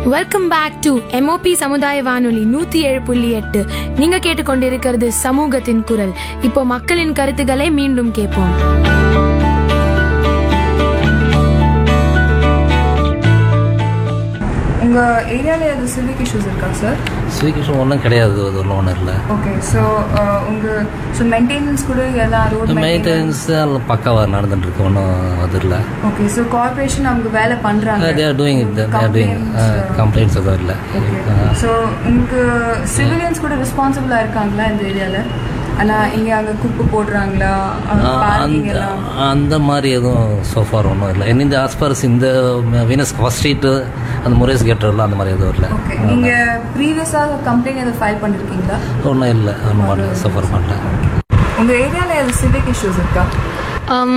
welcome back to MOP சமுதாய வானொலி நூத்தி ஏழு புள்ளி எட்டு நீங்க கேட்டுக்கொண்டிருக்கிறது சமூகத்தின் குரல் இப்போ மக்களின் கருத்துக்களை மீண்டும் கேட்போம் உங்கள் ஏரியாவில் எது சிவிக் இஷ்யூஸ் இருக்கா சார் ஸ்வீகிஷன் ஒன்றும் கிடையாது அது ஒன்றும் ஒன்றும் இல்லை ஓகே ஸோ உங்கள் ஸோ மெயின்டெனன்ஸ் கூட எல்லாம் ரோட் மெயின்டெனன்ஸ் எல்லாம் பக்காவாக நடந்துட்டு இருக்கு ஒன்றும் அது இல்லை ஓகே ஸோ கார்பரேஷன் அவங்க வேலை பண்ணுறாங்க they are doing they are doing complaints எதுவும் இல்லை ஸோ உங்கள் சிவிலியன்ஸ் கூட ரெஸ்பான்சிபிளாக இருக்காங்களா இந்த ஏரியாவில் ஆனால் இங்கே அங்கே குப்பை போடுறாங்களா பார்க்கிங் அந்த எல்லாம் அந்த மாதிரி எதுவும் சோஃபார் ஒன்றும் இல்லை இந்த ஆஸ்பாரஸ் இந்த வீனஸ் ஃபஸ்ட் ஸ்ட்ரீட்டு அந்த முரேஸ் கேட்டரில் அந்த மாதிரி எதுவும் இல்லை ஓகே நீங்கள் ப்ரீவியஸாக கம்ப்ளைண்ட் எதுவும் ஃபைல் பண்ணியிருக்கீங்களா ஒன்றும் இல்லை ஒன்றும் பண்ணல சஃபர் பண்ணல உங்கள் ஏரியாவில் எது சிவிக் இஷ்யூஸ் இருக்கா